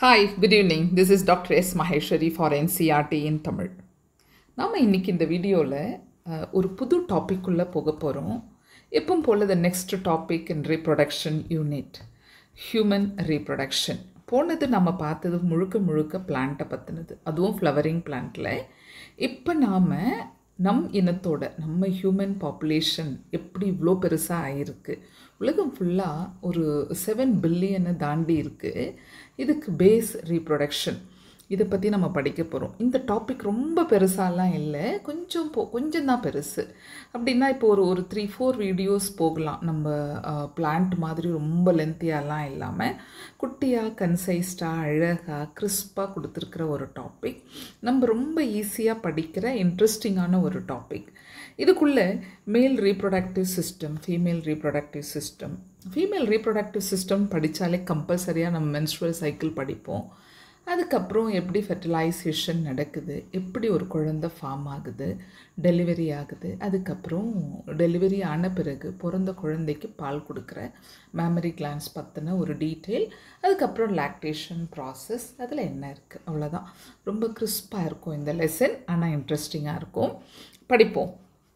Hi good evening this is doctor S Maheswari for NCERT in Tamil நாம் இன்றைக்கி இந்த வீடியோவில் ஒரு புது டாபிக்குள்ளே போக போகிறோம் எப்பவும் போல் the next topic in reproduction unit human reproduction போனது நம்ம பார்த்தது முழுக்க முழுக்க பிளான்ட்டை பற்றினது அதுவும் ஃப்ளவரிங் பிளான்ட்டில் இப்போ நாம் நம் இனத்தோட நம்ம ஹியூமன் பாப்புலேஷன் எப்படி இவ்வளோ பெருசாக ஆகிருக்கு உலகம் ஃபுல்லாக ஒரு செவன் பில்லியனை தாண்டி இருக்குது இதுக்கு பேஸ் ரீப்ரொடக்ஷன் இதை பற்றி நம்ம படிக்க போகிறோம் இந்த டாபிக் ரொம்ப பெருசாலாம் இல்லை கொஞ்சம் போ கொஞ்சம் தான் பெருசு அப்படின்னா இப்போ ஒரு ஒரு த்ரீ ஃபோர் வீடியோஸ் போகலாம் நம்ம பிளான்ட் மாதிரி ரொம்ப லென்த்தியாலாம் இல்லாமல் குட்டியாக கன்சைஸ்டாக அழகாக கிறிஸ்பாக கொடுத்துருக்கிற ஒரு டாபிக் நம்ம ரொம்ப ஈஸியாக படிக்கிற இன்ட்ரெஸ்டிங்கான ஒரு டாபிக் இதுக்குள்ளே male reproductive system female reproductive system female reproductive system படித்தாலே கம்பல்சரியாக நம்ம மென்ஸ்ட்ரல் சைக்கிள் படிப்போம் அதுக்கப்புறம் எப்படி ஃபெர்டிலைசேஷன் நடக்குது எப்படி ஒரு குழந்த ஃபார்ம் ஆகுது டெலிவரி ஆகுது அதுக்கப்புறம் டெலிவரி ஆன பிறகு பிறந்த குழந்தைக்கு பால் கொடுக்குற மேமரி கிளான்ஸ் பற்றின ஒரு டீட்டெயில் அதுக்கப்புறம் லாக்டேஷன் ப்ராசஸ் அதில் என்ன இருக்குது அவ்வளோதான் ரொம்ப கிறிஸ்பாக இருக்கும் இந்த லெசன் ஆனால் இன்ட்ரெஸ்டிங்காக இருக்கும் படிப்போம்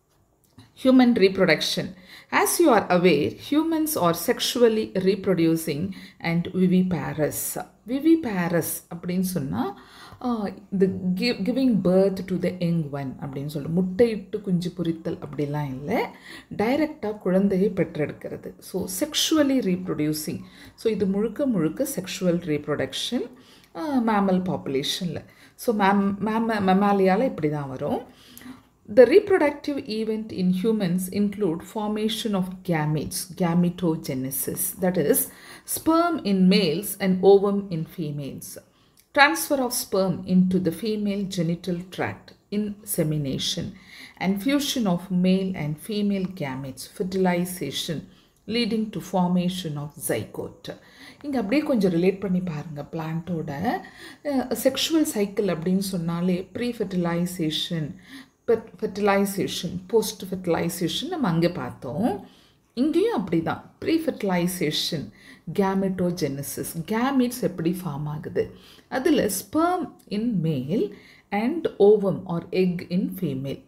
human reproduction. As you are aware, humans are sexually reproducing and viviparous. Viviparous அப்படின்னு சொன்னால் இந்த give giving birth to the young one அப்படின்னு சொல்லி முட்டையிட்டு குஞ்சு பொரித்தல் அப்படிலாம் இல்லை டைரெக்டாக குழந்தையை பெற்றெடுக்கிறது ஸோ செக்ஷுவலி ரீப்ரொடியூசிங் ஸோ இது முழுக்க முழுக்க செக்ஷுவல் ரீப்ரொடக்ஷன் மேமல் பாப்புலேஷனில் ஸோ மேம் மேம மெமாலியால் இப்படி தான் வரும் The reproductive event in humans include formation of gametes, gametogenesis, that is, sperm in males and ovum in females. Transfer of sperm into the female genital tract, insemination, and fusion of male and female gametes, fertilization, leading to formation of zygote இங்கே அப்படியே கொஞ்சம் relate பண்ணி பாருங்கள் பிளான்ட்டோட sexual cycle அப்படின்னு சொன்னாலே pre fertilization fertilization post fertilization நம்ம அங்கே பார்த்தோம் இங்கேயும் அப்படி தான் ப்ரீ ஃபெர்டிலைசேஷன் கேமெட்டோஜெனசிஸ் கேமிட்ஸ் எப்படி ஃபார்ம் ஆகுது அதில் sperm in male and ovum or egg in female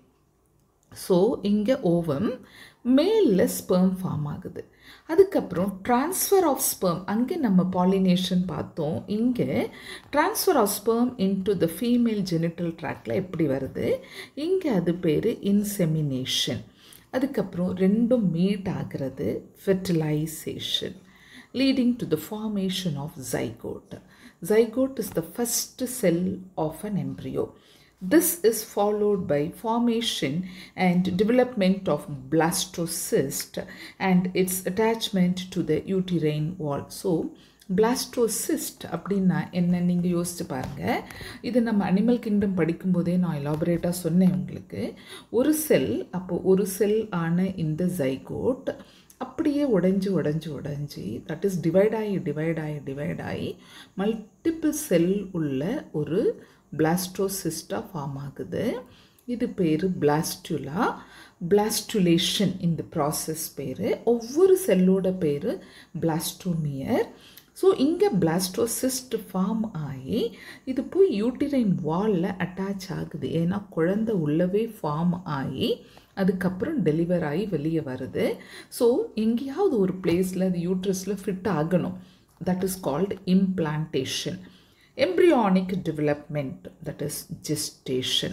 so இங்கே ஓவம் மேலில் ஸ்பெர்ம் ஃபார்ம் ஆகுது அதுக்கப்புறம் ட்ரான்ஸ்ஃபர் ஆஃப் ஸ்பெர்ம் அங்கே நம்ம பாலினேஷன் பார்த்தோம் இங்கே transfer of sperm into the female genital ட்ராக்டில் எப்படி வருது இங்கே அது பேர் இன்செமினேஷன் அதுக்கப்புறம் ரெண்டும் மீட் ஆகிறது fertilization leading to the formation of zygote zygote is the first cell of an embryo This is followed by formation and development of blastocyst and its attachment to the uterine wall. So, blastocyst அப்படின்னா என்ன நீங்கள் யோசிச்சு பாருங்கள் இது நம்ம animal kingdom படிக்கும்போதே நான் எலாபரேட்டாக சொன்னேன் உங்களுக்கு ஒரு செல் அப்போது ஒரு செல் ஆன இந்த ஜைகோட் அப்படியே உடஞ்சி உடஞ்சி உடஞ்சி தட் இஸ் டிவைட் ஆகி டிவைட் ஆகி டிவைட் ஆகி மல்டிபிள் செல் உள்ள ஒரு பிளாஸ்டோசிஸ்டாக ஃபார்ம் ஆகுது இது பேர் பிளாஸ்டுலா பிளாஸ்டுலேஷன் இந்த ப்ராசஸ் பேர் ஒவ்வொரு செல்லோட பேர் பிளாஸ்டோமியர் ஸோ இங்கே பிளாஸ்டோசிஸ்ட் ஃபார்ம் ஆகி இது போய் யூட்டிரைன் வாலில் அட்டாச் ஆகுது ஏன்னா குழந்தை உள்ளவே ஃபார்ம் ஆகி அதுக்கப்புறம் டெலிவர் ஆகி வெளியே வருது ஸோ எங்கேயாவது ஒரு பிளேஸில் அது யூட்ரஸில் ஃபிட் ஆகணும் that is called implantation embryonic development that is gestation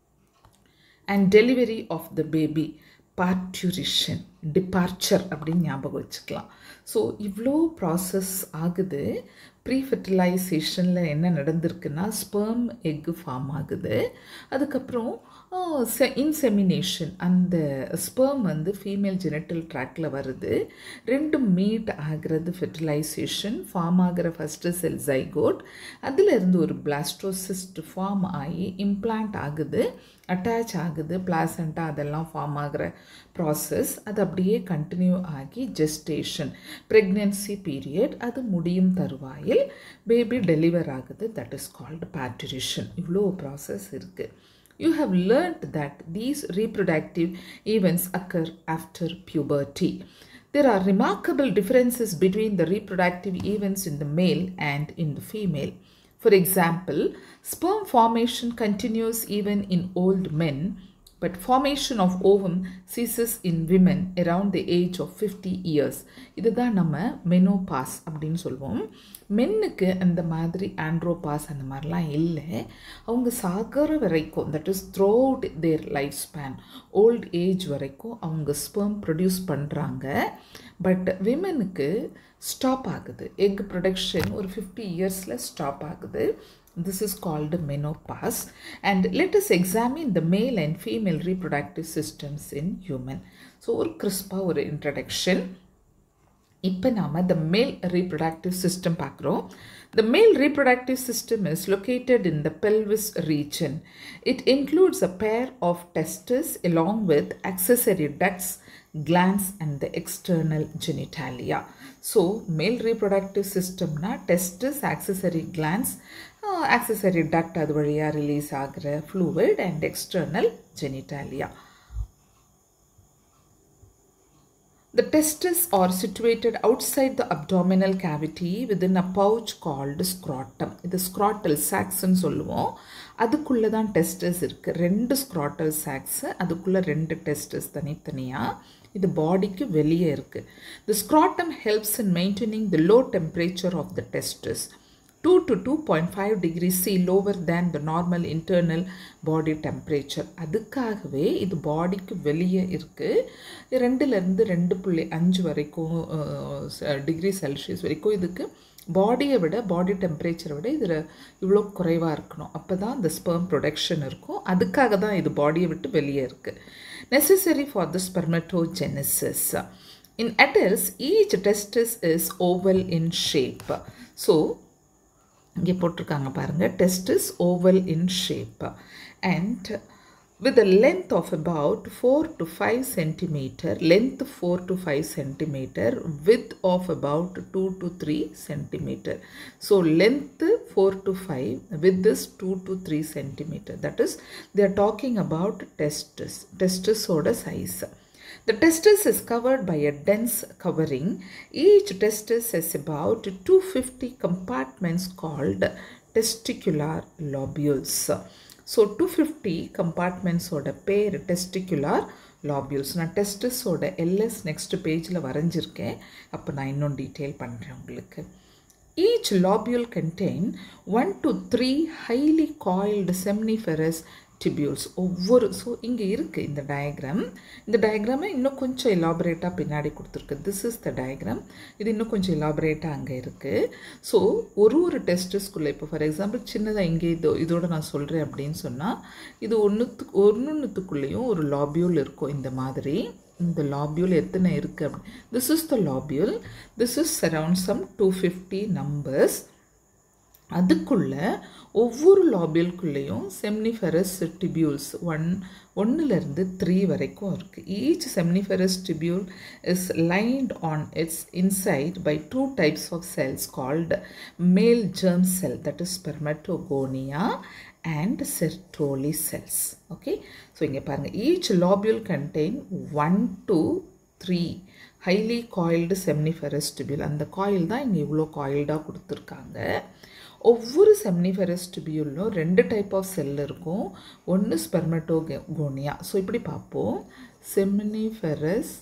and delivery of the baby parturition departure அப்படின்னு ஞாபகம் வச்சுக்கலாம் ஸோ இவ்வளோ ப்ராசஸ் ஆகுது ப்ரீ ஃபெர்டிலைசேஷனில் என்ன நடந்திருக்குன்னா ஸ்பெர்ம் எக்கு ஃபார்ம் ஆகுது அதுக்கப்புறம் இன்செமினேஷன் அந்த ஸ்பெர்ம் வந்து ஃபீமேல் ஜெனட்டல் ட்ராக்டில் வருது ரெண்டும் மீட் ஆகிறது ஃபெர்டிலைசேஷன் ஃபார்ம் ஆகிற ஃபஸ்ட்டு செல் ஜைகோட் அதில் இருந்து ஒரு பிளாஸ்டோசிஸ்ட் ஃபார்ம் ஆகி இம்ப்ளான்ட் ஆகுது அட்டாச் ஆகுது பிளாசண்டா அதெல்லாம் ஃபார்ம் ஆகிற ப்ராசஸ் அது அப்படியே கண்டினியூ ஆகி ஜெஸ்டேஷன் ப்ரெக்னென்சி பீரியட் அது முடியும் தருவாயில் பேபி டெலிவர் ஆகுது தட் இஸ் கால்டு பேட்ரிஷன் இவ்வளோ ப்ராசஸ் இருக்குது you have learnt that these reproductive events occur after puberty. There are remarkable differences between the reproductive events in the male and in the female. For example, sperm formation continues even in old men, but formation of ovum ceases in women around the age of 50 years. இதுதான் நம்ம menopause அப்படின்னு சொல்லுவோம் மென்னுக்கு அந்த மாதிரி andropause அந்த மாதிரிலாம் இல்லை அவங்க சாகிற வரைக்கும் that is throughout their life span old age வரைக்கும் அவங்க ஸ்பெர்ம் ப்ரொடியூஸ் பண்ணுறாங்க பட் விமனுக்கு ஸ்டாப் ஆகுது எக் ப்ரொடக்ஷன் ஒரு ஃபிஃப்டி இயர்ஸில் ஸ்டாப் ஆகுது this is called menopause and let us examine the male and female reproductive systems in human so ஒரு கிறிஸ்பாக ஒரு இன்ட்ரடக்ஷன் இப்போ நாம் த மேல் ரீப்ரொடக்டிவ் சிஸ்டம் பார்க்குறோம் The male reproductive system is located in the pelvis region. It includes a pair of testes along with accessory ducts, glands, and the external genitalia. So, male reproductive system na testes, accessory glands, uh, accessory duct அது வழியாக release ஆகிற fluid and external genitalia. The testes are situated outside the abdominal cavity within a pouch called scrotum. இது scrotal sacsன்னு சொல்லுவோம் அதுக்குள்ளே தான் tests இருக்குது ரெண்டு ஸ்க்ராட்டல் socks அதுக்குள்ளே ரெண்டு டெஸ்டஸ் தனித்தனியாக இது பாடிக்கு வெளியே இருக்குது the scrotum helps in maintaining the low temperature of the testes 2 to 2.5 degrees C lower than the normal internal body temperature அதுக்காகவே இது பாடிக்கு வெளியே இருக்குது ரெண்டுலேருந்து ரெண்டு புள்ளி அஞ்சு வரைக்கும் டிகிரி செல்சியஸ் வரைக்கும் இதுக்கு பாடியை விட பாடி டெம்பரேச்சரை விட இதில் இவ்வளோ குறைவாக இருக்கணும் அப்போ தான் இந்த ஸ்பெர்ம் ப்ரொடக்ஷன் இருக்கும் அதுக்காக தான் இது பாடியை விட்டு வெளியே இருக்குது necessary for the spermatogenesis in adults each testis is oval in shape so இங்கே போட்டிருக்காங்க பாருங்கள் testis oval in shape and with a length of about 4 to 5 centimeter length 4 to 5 centimeter width of about 2 to 3 centimeter so length 4 to 5 width is 2 to 3 centimeter that is they are talking about testis testis oda size the testis is covered by a dense covering. Each testis has about 250 compartments called testicular lobules. So two fifty கம்பார்ட்மெண்ட்ஸோட பேர் testicular லாபியூல்ஸ் நான் டெஸ்டஸோட LS next பேஜில் வரைஞ்சிருக்கேன் அப்போ நான் இன்னும் detail பண்ணுறேன் உங்களுக்கு Each lobule contain one to three highly coiled seminiferous டிபியூல்ஸ் ஒவ்வொரு ஸோ இங்கே இருக்குது இந்த டயக்ராம் இந்த டயக்ராமை இன்னும் கொஞ்சம் எலாபரேட்டாக பின்னாடி கொடுத்துருக்கு திஸ் இஸ் த டயக்ராம் இது இன்னும் கொஞ்சம் எலாபரேட்டாக அங்கே இருக்குது ஸோ ஒரு ஒரு டெஸ்டஸ்குள்ளே இப்போ ஃபார் எக்ஸாம்பிள் சின்னதாக இங்கே இதோ இதோட நான் சொல்கிறேன் அப்படின்னு சொன்னால் இது ஒன்றுத்து ஒன்றுத்துக்குள்ளேயும் ஒரு லாபியூல் இருக்கும் இந்த மாதிரி இந்த லாபியூல் எத்தனை இருக்குது அப்படி this is the lobule this is around some two fifty numbers அதுக்குள்ள ஒவ்வொரு லாபியல்குள்ளேயும் செம்னிஃபெரஸ் டிபியூல்ஸ் ஒன் ஒன்றுலேருந்து த்ரீ வரைக்கும் இருக்குது each seminiferous tubule is lined on its inside by two types of cells called male germ cell that is spermatogonia and Sertoli cells okay so இங்கே பாருங்கள் each lobule contain one two three highly coiled seminiferous tubule அந்த coil தான் இங்கே இவ்வளோ காயில்டாக கொடுத்துருக்காங்க ஒவ்வொரு seminiferous டிபியூலும் ரெண்டு type of cell இருக்கும் ஒன்று ஸ்பெர்மட்டோகோனியா ஸோ இப்படி பார்ப்போம் செம்னிஃபெரஸ்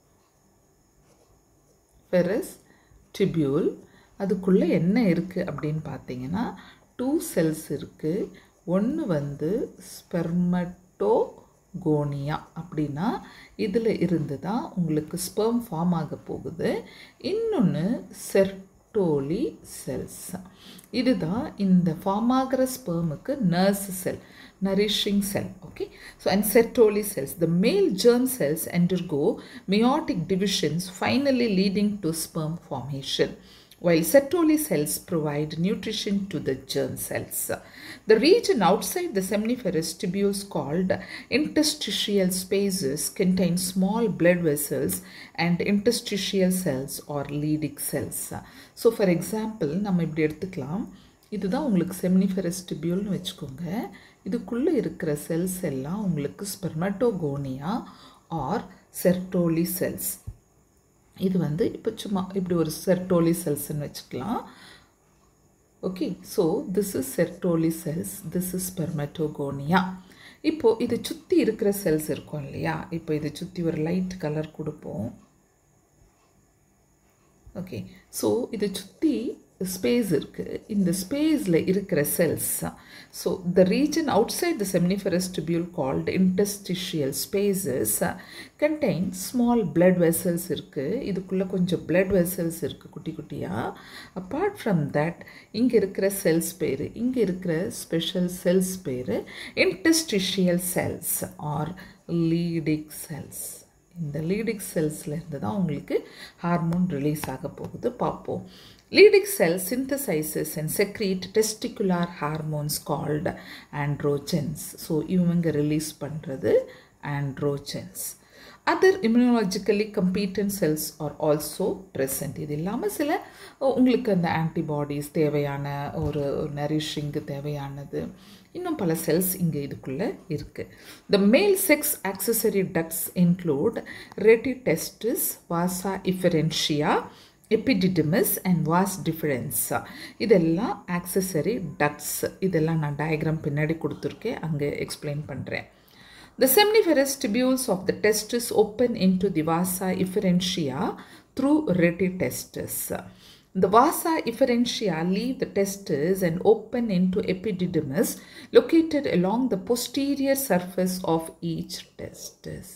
ஃபெரஸ் டிபியூல் அதுக்குள்ளே என்ன இருக்குது அப்படின்னு பார்த்தீங்கன்னா டூ செல்ஸ் இருக்குது ஒன்று வந்து ஸ்பெர்மட்டோ கோனியா அப்படின்னா இதில் இருந்து தான் உங்களுக்கு ஸ்பெர்ம் ஃபார்ம் ஆக போகுது இன்னொன்று செர்டோலி செல்ஸ் இதுதான் இந்த ஃபார்ம் ஆகிற ஸ்பெர்முக்கு nurse cell nourishing cell okay so and sertoli cells the male germ cells undergo meiotic divisions finally leading to sperm formation while Sertoli cells provide nutrition to the germ cells. The region outside the seminiferous tubules called interstitial spaces contain small blood vessels and interstitial cells or Leydig cells. So for example, நம்ம இப்படி எடுத்துக்கலாம் இதுதான் உங்களுக்கு seminiferous டிபியூல்னு வச்சுக்கோங்க இதுக்குள்ளே இருக்கிற cells எல்லாம் உங்களுக்கு ஸ்பெர்மட்டோகோனியா ஆர் செர்டோலி செல்ஸ் இது வந்து இப்போ சும்மா இப்படி ஒரு செர்டோலி செல்ஸ்ன்னு வச்சுக்கலாம் okay so this is Sertoli cells this is spermatogonia இப்போது இதை சுற்றி இருக்கிற செல்ஸ் இருக்கும் இல்லையா இப்போ இதை சுற்றி ஒரு லைட் கலர் கொடுப்போம் ஓகே ஸோ இதை சுற்றி ஸ்பேஸ் இருக்குது இந்த ஸ்பேஸில் இருக்கிற cells so the region outside the seminiferous tubule called interstitial spaces contain small blood vessels இருக்குது இதுக்குள்ளே கொஞ்சம் பிளட் வெசல்ஸ் இருக்குது குட்டி குட்டியாக அப்பார்ட் ஃப்ரம் தட் இங்கே இருக்கிற செல்ஸ் பேர் இங்கே இருக்கிற ஸ்பெஷல் செல்ஸ் பேர் interstitial cells or Leydig cells இந்த லீடிக் செல்ஸ்லேருந்து தான் உங்களுக்கு ஹார்மோன் ரிலீஸ் ஆக போகுது பார்ப்போம் Leydig cell synthesizes and secrete testicular hormones called androgens so இவங்க ரிலீஸ் பண்ணுறது androgens other immunologically competent cells are also present இது இல்லாமல் சில உங்களுக்கு அந்த ஆன்டிபாடிஸ் தேவையான ஒரு நரிஷிங்கு தேவையானது இன்னும் பல செல்ஸ் இங்கே இதுக்குள்ளே இருக்குது the male sex accessory ducts include rete testis vasa efferentia epididymis and vas deferens இதெல்லாம் ஆக்சசரி டக்ஸ் இதெல்லாம் நான் டயக்ராம் பின்னாடி கொடுத்துருக்கேன் அங்கே எக்ஸ்பிளைன் பண்ணுறேன் The seminiferous tubules of the testis open into the vasa efferentia through retitestis. The vasa efferentia leave the testis and open into epididymis located along the posterior surface of each testis.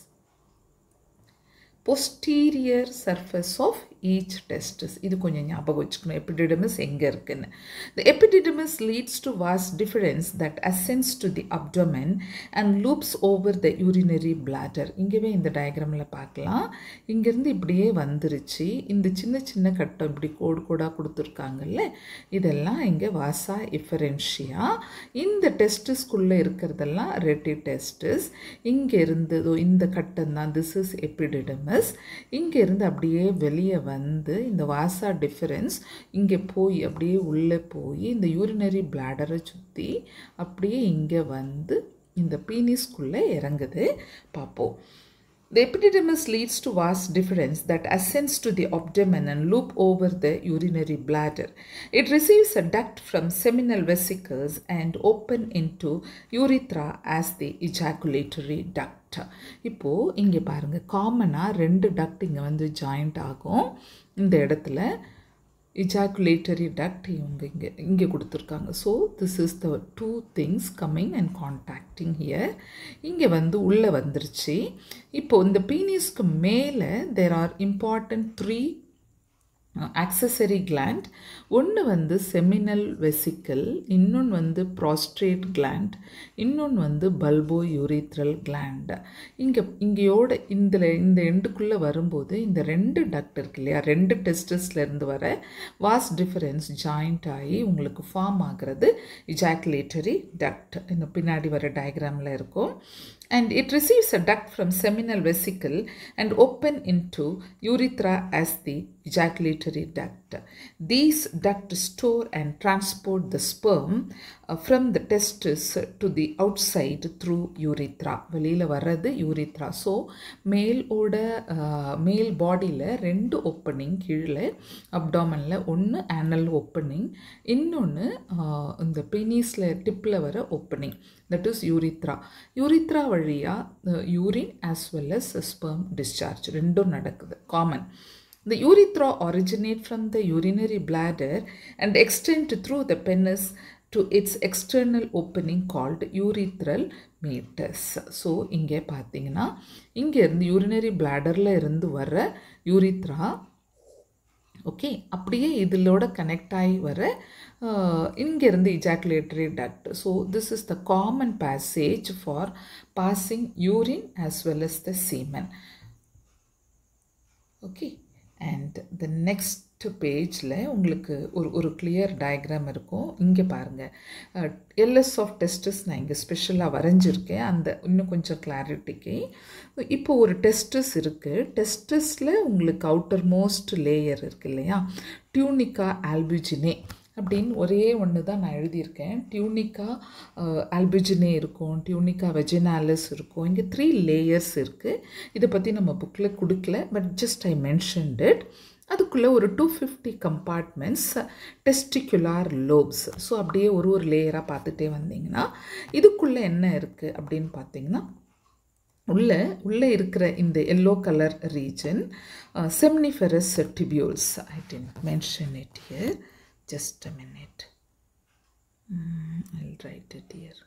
posterior surface of each testis இது கொஞ்சம் ஞாபகம் வச்சுக்கணும் epididymis எங்கே இருக்குன்னு the epididymis leads to vas deferens that ascends to the abdomen and loops over the urinary bladder இங்கேவே இந்த டயக்ராமில் பார்க்கலாம் இங்கேருந்து இப்படியே வந்துருச்சு இந்த சின்ன சின்ன கட்டம் இப்படி கோடு கோடாக கொடுத்துருக்காங்கல்ல இதெல்லாம் இங்கே வாசா இஃபரென்ஷியா இந்த டெஸ்டிஸ்குள்ளே இருக்கிறதெல்லாம் ரெட்டி டெஸ்டிஸ் இங்கே இருந்து இந்த கட்டம் தான் திஸ் இஸ் எபிடிடமஸ் இங்கே இருந்து அப்படியே வெளியே வந்து இந்த வாசா டிஃபரன்ஸ் இங்கே போய் அப்படியே உள்ளே போய் இந்த யூரினரி பிளாடரை சுற்றி அப்படியே இங்கே வந்து இந்த பீனிஸ்குள்ளே இறங்குது பார்ப்போம் The epididymis leads to vas deferens that ascends to the abdomen and loop over the urinary bladder. It receives a duct from seminal vesicles and open into urethra as the ejaculatory duct. இப்போது இங்கே பாருங்கள் காமனாக ரெண்டு duct இங்கே வந்து joint ஆகும் இந்த இடத்துல இஜாக்குலேட்டரி டக்ட் இவங்க இங்கே இங்கே கொடுத்துருக்காங்க so this is the two things coming and contacting here இங்கே வந்து உள்ளே வந்துருச்சு இப்போது இந்த பீனிஸ்க்கு மேலே there are important three accessory gland ஒன்று வந்து செமினல் வெசிக்கல் இன்னொன்று வந்து ப்ராஸ்ட்ரேட் கிளாண்ட் இன்னொன்று வந்து பல்போ யூரித்ரல் கிளாண்ட் இங்கே இங்கேயோட இந்த இந்த எண்டுக்குள்ளே வரும்போது இந்த ரெண்டு டக்ட் இருக்கு இல்லையா ரெண்டு டெஸ்டஸ்லேருந்து வர வாஸ் டிஃபரன்ஸ் ஜாயிண்ட் ஆகி உங்களுக்கு ஃபார்ம் ஆகிறது இஜாக்குலேட்டரி டக்ட் இந்த பின்னாடி வர டயக்ராமில் இருக்கும் and it receives a duct from seminal vesicle and open into urethra as the ejaculatory duct. These ducts store and transport the sperm uh, from the testis to the outside through urethra. வெளியில் வர்றது urethra. So மேலோட மேல் பாடியில் ரெண்டு opening கீழே அப்டாமனில் ஒன்று ஆனல் opening இன்னொன்று இந்த பெனிஸில் டிப்பில் வர opening that is urethra urethra வழியாக urine as well as sperm discharge ரெண்டும் நடக்குது common The urethra originate from the urinary bladder and extend through the penis to its external opening called urethral meatus. So இங்கே பார்த்தீங்கன்னா இங்கே இருந்து urinary பிளாடரில் இருந்து வர urethra okay அப்படியே இதிலோட கனெக்ட் ஆகி வர இங்கேருந்து ejaculatory duct so this is the common passage for passing urine as well as the semen okay and the next பேஜில் உங்களுக்கு ஒரு ஒரு கிளியர் டயக்ராம் இருக்கும் இங்கே பாருங்கள் எல்எஸ் ஆஃப் டெஸ்டஸ் நான் இங்கே ஸ்பெஷலாக வரைஞ்சிருக்கேன் அந்த இன்னும் கொஞ்சம் கிளாரிட்டிக்கு இப்போ ஒரு டெஸ்டஸ் இருக்குது டெஸ்டஸில் உங்களுக்கு அவுட்டர் மோஸ்ட் லேயர் இருக்குது இல்லையா டியூனிகா ஆல்பிஜினே அப்படின்னு ஒரே ஒன்று தான் நான் எழுதியிருக்கேன் டியூனிக்கா ஆல்பிஜினே இருக்கும் டியூனிக்கா வெஜினாலிஸ் இருக்கும் இங்கே த்ரீ லேயர்ஸ் இருக்குது இதை பற்றி நம்ம புக்கில் கொடுக்கல but just I mentioned it அதுக்குள்ளே ஒரு two fifty compartments testicular lobes so அப்படியே ஒரு ஒரு லேயராக பார்த்துட்டே வந்தீங்கன்னா இதுக்குள்ளே என்ன இருக்குது அப்படின்னு பார்த்தீங்கன்னா உள்ள உள்ளே இருக்கிற இந்த yellow colour region seminiferous tubules I didn't mention it here just a minute I write it here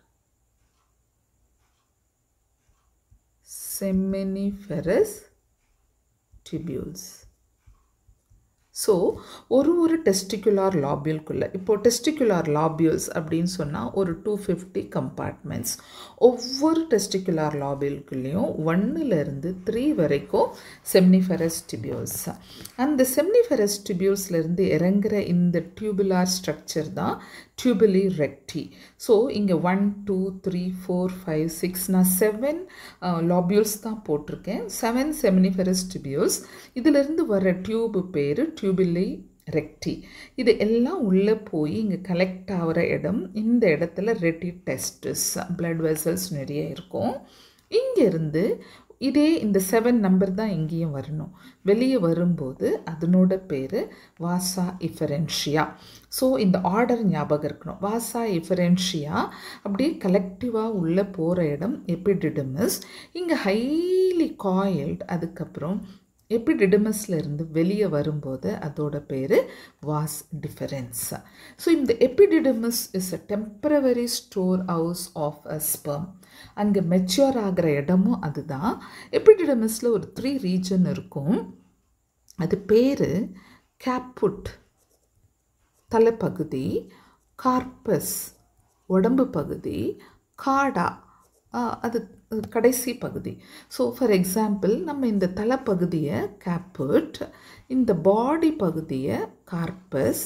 seminiferous tubules so ஒரு ஒரு டெஸ்டிகுலார் லாபியூல்குள்ளே இப்போது டெஸ்டிகுலார் லாபியூல்ஸ் அப்படின்னு சொன்னால் ஒரு டூ ஃபிஃப்டி கம்பார்ட்மெண்ட்ஸ் ஒவ்வொரு டெஸ்டிகுலார் லாபியூல்குள்ளேயும் ஒன்னுலேருந்து த்ரீ வரைக்கும் செம்னிஃபெரஸ் டிபியூல்ஸ் அந்த செம்னிஃபெரஸ் டிபியூல்ஸ்லேருந்து இறங்குற இந்த டியூபுலார் ஸ்ட்ரக்சர் தான் டியூபுலி ரெக்டி ஸோ இங்கே one two three four five six நான் செவன் லாபியூல்ஸ் தான் போட்டிருக்கேன் செவன் செம்னிஃபெரஸ் டிபியூல்ஸ் இதிலிருந்து வர டியூபு பேர் டியூபிலி ரெக்டி இது எல்லாம் உள்ளே போய் இங்கே கலெக்ட் ஆகிற இடம் இந்த இடத்துல ரெட்டி டெஸ்டஸ் பிளட் வெசல்ஸ் நிறைய இருக்கும் இங்கேருந்து இதே இந்த செவன் நம்பர் தான் இங்கேயும் வரணும் வெளியே வரும்போது அதனோட பேர் வாசா இஃபரென்ஷியா ஸோ இந்த ஆர்டர் ஞாபகம் இருக்கணும் வாசா இஃபரென்ஷியா அப்படியே கலெக்டிவாக உள்ளே போகிற இடம் எபிடிடமஸ் இங்கே ஹைலி காயில்ட் அதுக்கப்புறம் எபிடிடமஸில் இருந்து வெளியே வரும்போது அதோட பேர் வாஸ் டிஃபரன்ஸ் ஸோ இந்த epididymis is a temporary store house of a sperm அங்கே மெச்சூர் ஆகிற இடமும் அதுதான் எபிடிடமஸில் ஒரு த்ரீ ரீஜன் இருக்கும் அது பேர் கேப்புட் தலைப்பகுதி கார்பஸ் உடம்பு பகுதி காடா அது கடைசி பகுதி ஸோ ஃபார் எக்ஸாம்பிள் நம்ம இந்த தலைப்பகுதியை கேப்புட் இந்த பாடி பகுதியை கார்பஸ்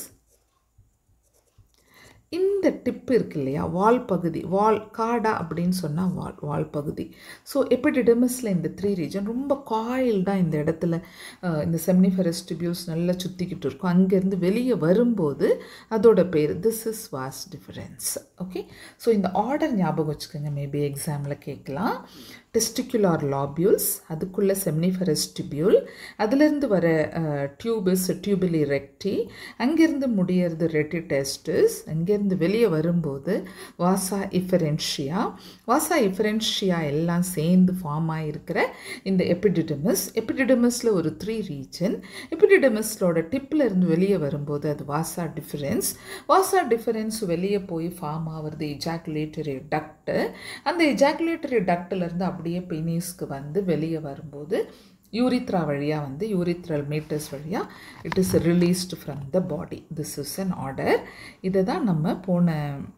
இந்த டிப்பு இருக்கு இல்லையா வால் பகுதி வால் காடா அப்படின்னு சொன்னால் வால் வால் பகுதி ஸோ எப்பிடிடமஸில் இந்த த்ரீ ரீஜன் ரொம்ப காயில்டாக இந்த இடத்துல இந்த செம்னிஃபெரஸ் டிபியூஸ் நல்லா சுற்றிக்கிட்டு இருக்கும் அங்கேருந்து வெளியே வரும்போது அதோட பேர் this is vas deferens okay so இந்த ஆர்டர் ஞாபகம் வச்சுக்கோங்க மேபி எக்ஸாமில் கேட்கலாம் டெஸ்டிகுலார் லாபியூல்ஸ் அதுக்குள்ளே செம்னிஃபெரஸ் டிபியூல் அதுலேருந்து வர டியூபஸ் டியூபிலி ரெக்டி அங்கேருந்து முடியறது ரெட்டி டெஸ்டஸ் அங்கேருந்து வெளியே வரும்போது வாசா இஃபரென்ஷியா வாசா இஃபரென்ஷியா எல்லாம் சேர்ந்து ஃபார்ம் ஆகிருக்கிற இந்த எபிடிடமஸ் எபிடிடமஸில் ஒரு த்ரீ ரீஜன் எபிடிடமஸோட டிப்பில் இருந்து வெளியே வரும்போது அது வாசா டிஃபரன்ஸ் வாசா டிஃபரன்ஸ் வெளியே போய் ஃபார்ம் ஆகிறது இஜாக்குலேட்டரி டக்ட்டு அந்த இஜாக்குலேட்டரி டக்டிலேருந்து அப்படியே பெனிஸ்க்கு வந்து வெளியே வரும்போது யூரித்ரா வழியாக வந்து யூரித்ரல் மீட்டர்ஸ் வழியாக it is released from the body this is an order இதை தான் நம்ம போன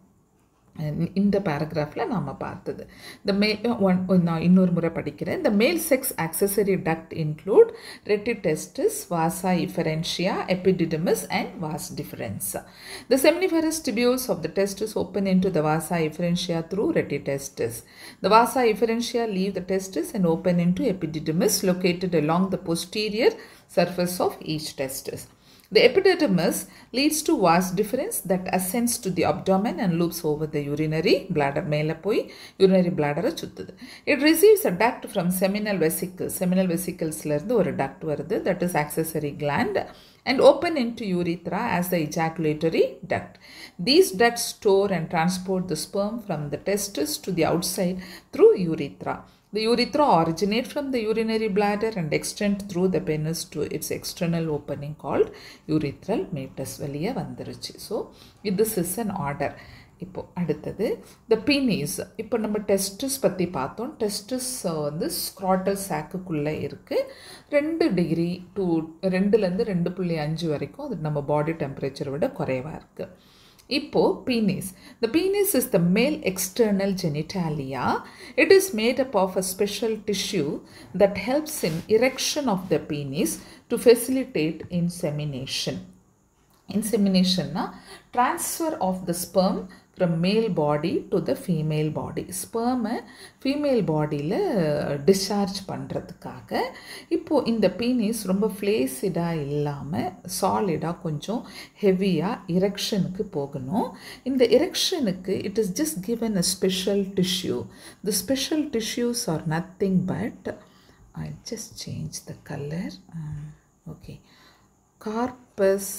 இந்த பேராகிராஃபில் நாம் பார்த்தது இந்த மே ஒன் நான் இன்னொரு முறை படிக்கிறேன் இந்த male sex accessory duct include rete testis vasa efferentia epididymis and vas deferens the seminiferous tubules of the testis open into the vasa efferentia through retitestis. The vasa efferentia leave the testis and open into epididymis located along the posterior surface of each testis. The epididymis leads to vas deferens that ascends to the abdomen and loops over the urinary bladder. மேலே போய் urinary bladder சுத்துது. It receives a duct from seminal vesicles. Seminal vesiclesல இருந்து ஒரு duct வருது that is accessory gland and open into urethra as the ejaculatory duct. These ducts store and transport the sperm from the testis to the outside through urethra. The urethra originate from the urinary bladder and extend through the penis to its external opening called urethral meatus. வெளியே வந்துருச்சு so this is an order. இப்போ அடுத்தது த பீனீஸ் இப்போ நம்ம testis பற்றி பார்த்தோம் testis வந்து ஸ்க்ராட்டல் சாக்குக்குள்ளே இருக்குது ரெண்டு டிகிரி டூ ரெண்டுலேருந்து ரெண்டு புள்ளி அஞ்சு வரைக்கும் அது நம்ம பாடி டெம்பரேச்சரை விட குறைவாக இருக்குது இப்போ penis the penis is the male external genitalia it is made up of a special tissue that helps in erection of the penis to facilitate insemination இன்செமினேஷன்னா transfer of the sperm from male body to the female body ஸ்பெர்மை female பாடியில் discharge பண்ணுறதுக்காக இப்போது இந்த penis ரொம்ப ஃப்ளேசிடாக இல்லாமல் சாலிடாக கொஞ்சம் ஹெவியாக இரெக்ஷனுக்கு போகணும் இந்த இரெக்ஷனுக்கு it is just given a special tissue the special tissues are nothing but I just change the colour okay corpus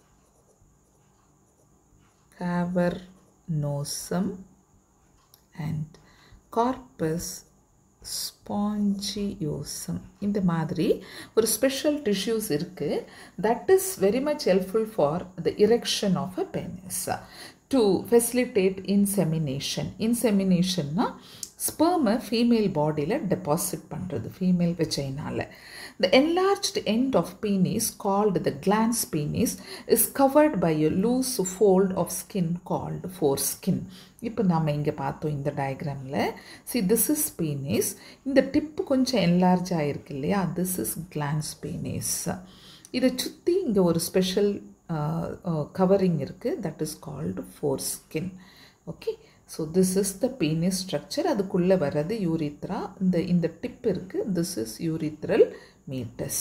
cavernosum and corpus spongiosum இந்த மாதிரி ஒரு ஸ்பெஷல் டிஷ்யூஸ் இருக்குது that is very much helpful for the erection of a penis to facilitate insemination இன்செமினேஷன்னா ஸ்பெர்மை female பாடியில் deposit பண்ணுறது female vaginal The enlarged end of penis, called the glans penis, is covered by a loose fold of skin called foreskin. இப்போ நாம் இங்கே பார்த்தோம் இந்த டயக்ராமில் சி திஸ் இஸ் பீனிஸ் இந்த டிப்பு கொஞ்சம் என்லார்ஜ் ஆகிருக்கு இல்லையா திஸ் இஸ் கிளான்ஸ் பீனிஸ் இதை சுற்றி இங்கே ஒரு ஸ்பெஷல் கவரிங் இருக்குது that is called foreskin okay so this is the penis structure அதுக்குள்ளே வர்றது யூரித்ரா இந்த இந்த டிப் இருக்குது this is urethral meatus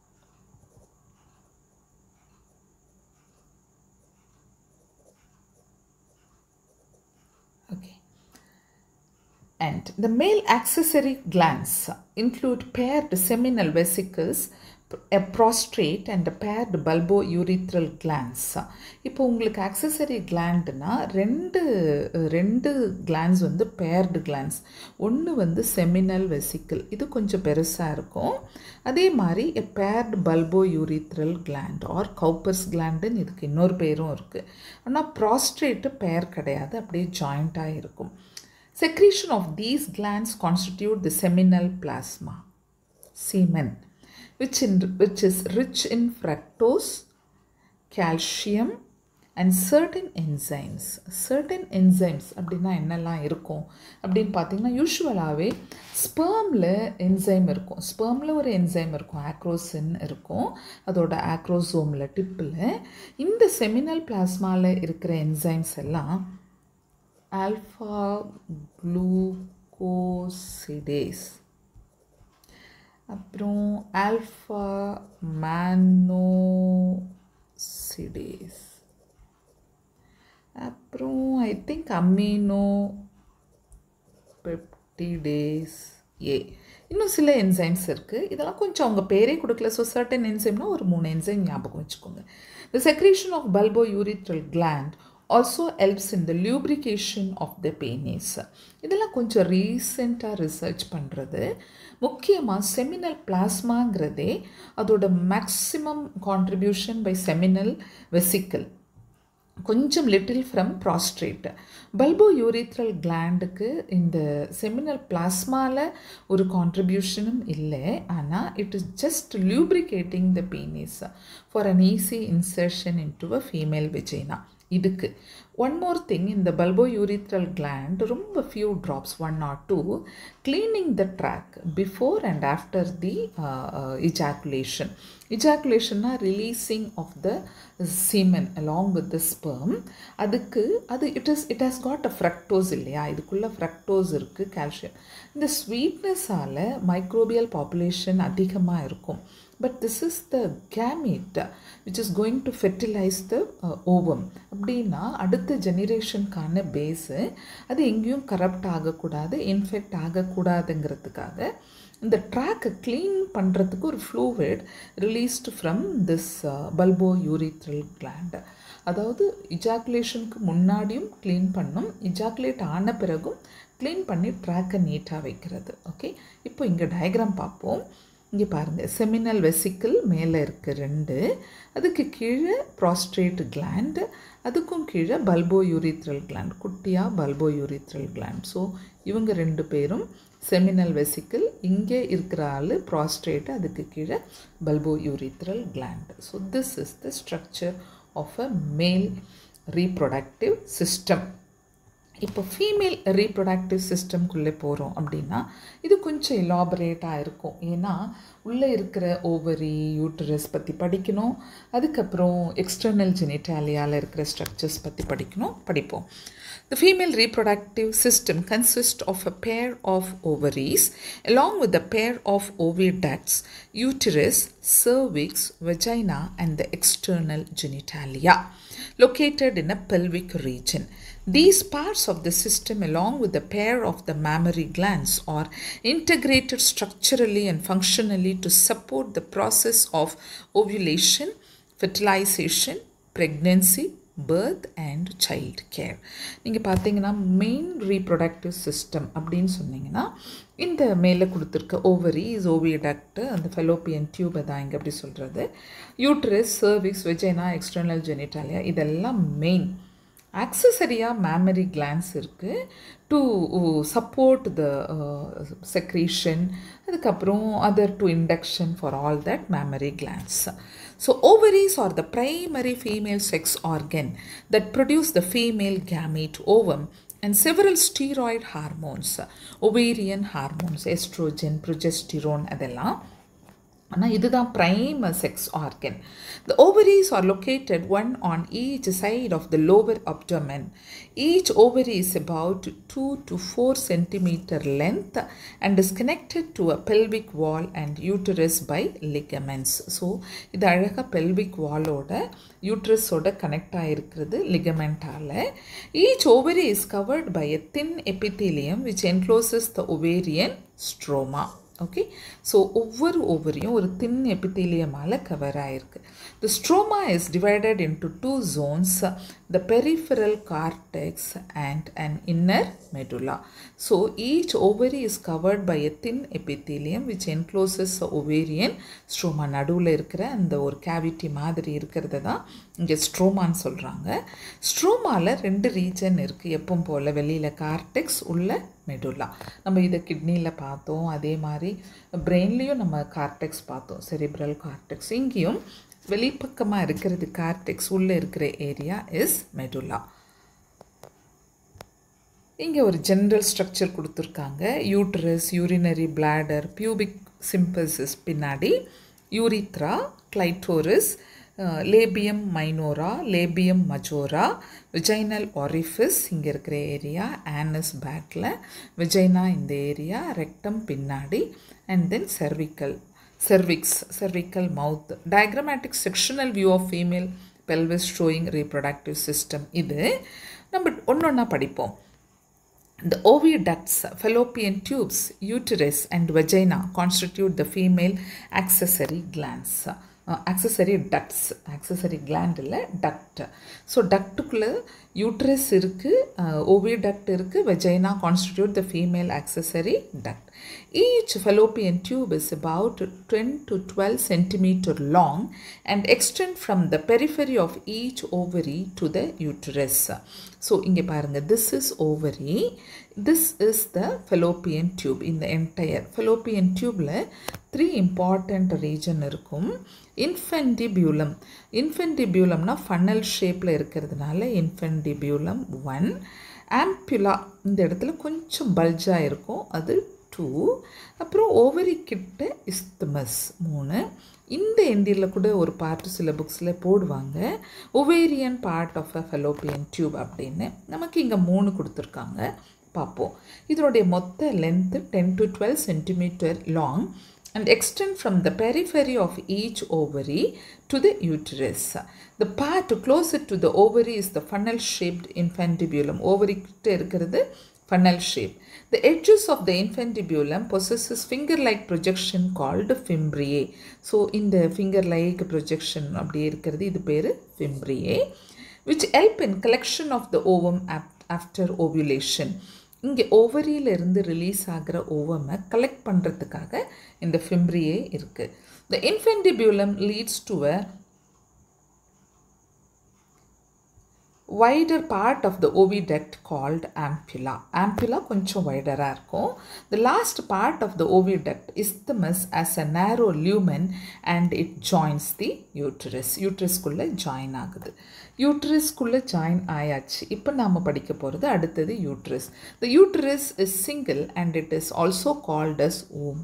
Okay. And the male accessory glands include paired seminal vesicles, a prostrate and a paired bulbourethral glands. இப்போ உங்களுக்கு accessory glandனா ரெண்டு ரெண்டு glands வந்து paired glands ஒன்று வந்து seminal vesicle இது கொஞ்சம் பெருசாக இருக்கும் அதே மாதிரி a paired bulbourethral gland or Cowper's glandன்னு இதுக்கு இன்னொரு பேரும் இருக்குது ஆனால் prostrate பேர் கிடையாது அப்படியே ஜாயிண்ட்டாக இருக்கும் Secretion of these glands constitute the seminal plasma, semen, which, in, which is rich in fructose, calcium, and certain enzymes. Certain enzymes அப்படின்னா என்னெல்லாம் இருக்கும் அப்படின்னு பார்த்தீங்கன்னா யூஸ்வலாகவே ஸ்பேமில் என்சைம் இருக்கும் ஸ்பேமில் ஒரு என்சைம் இருக்கும் ஆக்ரோசின் இருக்கும் அதோட ஆக்ரோசோமில் டிப்பில் இந்த செமினல் பிளாஸ்மாவில் இருக்கிற என்சைம்ஸ் எல்லாம் alpha glucosidase அப்புறம் ஆல்ஃபா மேனோசிடேஸ் அப்புறம் ஐ திங்க் அமீனோ பெப்டிடேஸ் ஏ இன்னும் சில என்சைம்ஸ் இருக்குது இதெல்லாம் கொஞ்சம் அவங்க பேரே கொடுக்கல ஸோ சர்டன் என்சைம்னா ஒரு மூணு என்சைம் ஞாபகம் வச்சுக்கோங்க the secretion of bulbo urethral gland also helps in the lubrication of the penis இதெல்லாம் கொஞ்சம் ரீசெண்டாக ரிசர்ச் பண்ணுறது முக்கியமாக செமினல் பிளாஸ்மாங்கிறதே அதோட maximum contribution by seminal vesicle கொஞ்சம் little from prostate bulbo urethral கிளாண்டுக்கு இந்த செமினல் பிளாஸ்மாவில் ஒரு கான்ட்ரிபியூஷனும் இல்லை ஆனால் it is just lubricating the penis for an easy insertion into a female vagina இதுக்கு ஒன் மோர் திங் இந்த பல்போ யூரித்ரல் கிளாண்ட் ரொம்ப few drops one or two cleaning the tract before and after the ejaculation இஜாக்குலேஷன்னா releasing of the semen along with the sperm அதுக்கு அது it is it has got a fructose இல்லையா இதுக்குள்ளே fructose இருக்குது calcium இந்த ஸ்வீட்னஸால் microbial population அதிகமாக இருக்கும் but this is the gamete which is going to fertilize the ovum அப்படின்னா அடுத்த ஜெனரேஷனுக்கான பேஸு அது எங்கேயும் கரப்ட் ஆகக்கூடாது இன்ஃபெக்ட் ஆகக்கூடாதுங்கிறதுக்காக இந்த ட்ராக்கை க்ளீன் பண்ணுறதுக்கு ஒரு fluid released from this bulbo urethral gland அதாவது இஜாக்குலேஷனுக்கு முன்னாடியும் க்ளீன் பண்ணும் இஜாக்குலேட் ஆன பிறகும் க்ளீன் பண்ணி ட்ராக்கை நீட்டாக வைக்கிறது ஓகே இப்போ இங்கே டயக்ராம் பார்ப்போம் இங்கே பாருங்கள் செமினல் வெசிக்கிள் மேலே இருக்குது ரெண்டு அதுக்கு கீழே ப்ராஸ்ட்ரேட் கிளாண்ட் அதுக்கும் கீழே பல்போ யூரித்ரல் கிளாண்ட் குட்டியாக பல்போ யூரித்ரல் கிளாண்ட் ஸோ இவங்க ரெண்டு பேரும் செமினல் வெசிக்கிள் இங்கே இருக்கிற ஆள் ப்ராஸ்ட்ரேட் அதுக்கு கீழே bulbo urethral gland so this is the structure of a male reproductive system இப்போ ஃபீமேல் ரீப்ரொடக்டிவ் சிஸ்டம்குள்ளே போகிறோம் அப்படின்னா இது கொஞ்சம் இலாபரேட்டாக இருக்கும் ஏன்னா உள்ளே இருக்கிற ஓவரி யூட்டரஸ் பற்றி படிக்கணும் அதுக்கப்புறம் எக்ஸ்டர்னல் ஜெனிட்டாலியாவில் இருக்கிற ஸ்ட்ரக்சர்ஸ் பற்றி படிக்கணும் படிப்போம் The female reproductive system consists of a pair of ovaries along with a pair of oviducts, uterus, cervix, vagina, and the external genitalia located in a pelvic region. These parts of the system, along with the pair of the mammary glands, are integrated structurally and functionally to support the process of ovulation, fertilization, pregnancy, birth and child care நீங்கள் பார்த்தீங்கன்னா main reproductive system அப்படின்னு சொன்னீங்கன்னா இந்த மேலே கொடுத்துருக்க ovaries ஓவியடக்ட் அந்த Fallopian டியூபை தான் இங்கே அப்படி சொல்கிறது uterus cervix vagina external genitalia இதெல்லாம் மெயின் ஆக்சசரியாக மேமரி கிளான்ஸ் இருக்குது டு சப்போர்ட் த செக்ரீஷன் அதுக்கப்புறம் other to induction for all that mammary glands So, ovaries are the primary female sex organ that produce the female gamete ovum and several steroid hormones, ovarian hormones, estrogen, progesterone, அதெல்லாம் ஆனால் இதுதான் prime sex organ the ovaries are located one on each side of the lower abdomen each ovary is about two to four centimetre length and is connected to a pelvic wall and uterus by ligaments so இது அழகாக pelvic வாலோட யூட்ரஸோட connect ஆகிருக்கிறது லிகமெண்டால் each ovary is covered by a thin epithelium which encloses the ovarian stroma okay so ஒவ்வொரு ஓவரியும் ஒரு thin எபித்தீலியமால் கவர் ஆகிருக்கு த stroma is divided into two zones the peripheral cortex and and inner medulla so each ovary is covered by a thin epithelium which encloses ovarian stroma நடுவில் இருக்கிற அந்த ஒரு cavity மாதிரி இருக்கிறத தான் இங்கே ஸ்ட்ரோமான்னு சொல்கிறாங்க ஸ்ட்ரோமாவில் ரெண்டு ரீஜன் இருக்குது எப்பவும் போல் வெளியில் கார்டெக்ஸ் உள்ள மெடுலா நம்ம இதை கிட்னியில் பார்த்தோம் அதே மாதிரி பிரெயின்லேயும் நம்ம கார்டெக்ஸ் பார்த்தோம் செரிப்ரல் கார்டெக்ஸ் இங்கேயும் வெளிப்பக்கமாக இருக்கிறது கார்டெக்ஸ் உள்ளே இருக்கிற ஏரியா இஸ் மெடுலா இங்கே ஒரு ஜென்ரல் ஸ்ட்ரக்சர் கொடுத்துருக்காங்க uterus urinary bladder pubic symphysis பின்னாடி urethra clitoris labium minora labium majora vaginal orifice இங்கே இருக்கிற ஏரியா ஆனஸ் பேக்கில் விஜைனா இந்த ஏரியா ரெக்டம் பின்னாடி and then cervical cervix, cervical mouth, diagrammatic sectional view of female pelvis showing reproductive system இது நம்ம ஒன்று ஒன்றா படிப்போம் The oviducts, fallopian tubes, uterus and vagina constitute the female accessory glands. Accessory ducts accessory gland இல்லை duct so டக்ட்டுக்குள்ளே uterus இருக்குது oviduct இருக்குது vagina constitute the female accessory duct Each fallopian tube is about 10 to 12 centimeter long and extend from the periphery of each ovary to the uterus. So, இங்கே பாருங்க this is ovary, this is the fallopian tube in the entire fallopian tubeல three important region இருக்கும் infundibulum infundibulumனா funnel shapeல இருக்கிறதுனால infundibulum one ஆம்புலா இந்த இடத்துல கொஞ்சம் பல்ஜாக இருக்கும் அது two அப்புறம் ஓவரி கிட்ட இஸ்தமஸ் மூணு இந்த எண்டியில் கூட ஒரு பார்ட் சில புக்ஸில் போடுவாங்க ovarian part of a fallopian tube அப்படின்னு நமக்கு இங்கே மூணு கொடுத்துருக்காங்க பார்ப்போம் இதனுடைய மொத்த length ten to twelve centimetre long and extend from the periphery of each ovary to the uterus. The part closer to the ovary is the funnel shaped infundibulum. Ovary கிட்ட இருக்கிறது funnel shape. The edges of the infundibulum possesses finger-like projection called fimbriae. So, இந்த finger-like projection அப்படியே இருக்கிறது இது பேர் fimbriae which help in collection of the ovum after ovulation. இங்கே ஓவரியிலிருந்து release ஆகிற ஓவமை collect பண்ணுறதுக்காக இந்த ஃபிம்ப்ரியே இருக்குது the infundibulum leads to a wider part of the oviduct called ampulla. Ampulla கொஞ்சம் வைடராக இருக்கும் The last part of the oviduct isthmus as a narrow lumen and it joins the uterus. uterusக்குள்ளே join ஆகுது யூட்ரஸ்க்குள்ளே join ஆயாச்சு இப்போ நாம் படிக்க போகிறது அடுத்தது uterus the uterus is single and it is also called as womb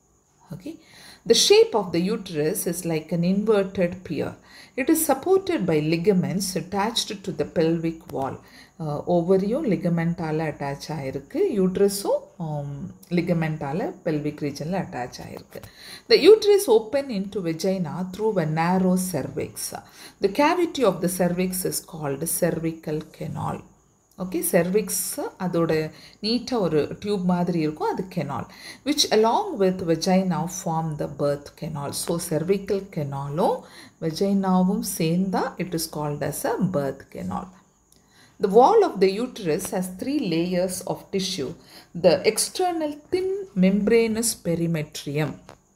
okay the shape of the uterus is like an inverted pear it is supported by ligaments attached to the pelvic wall ஓவரியும் லிகமெண்டால் attach ஆகிருக்கு யூட்ரஸும் லிகமெண்டால் பெல்விக் ரீஜனில் attach ஆகிருக்கு the uterus open into vagina through a narrow cervix the cavity of the cervix is called cervical canal okay cervix அதோட நீட்டாக ஒரு டியூப் மாதிரி இருக்கும் அது canal which along with vagina form the birth canal so cervical கெனாலும் வெஜைனாவும் சேர்ந்தா it is called as a birth canal The wall of the uterus has three layers of tissue. The external thin membranous perimetrium.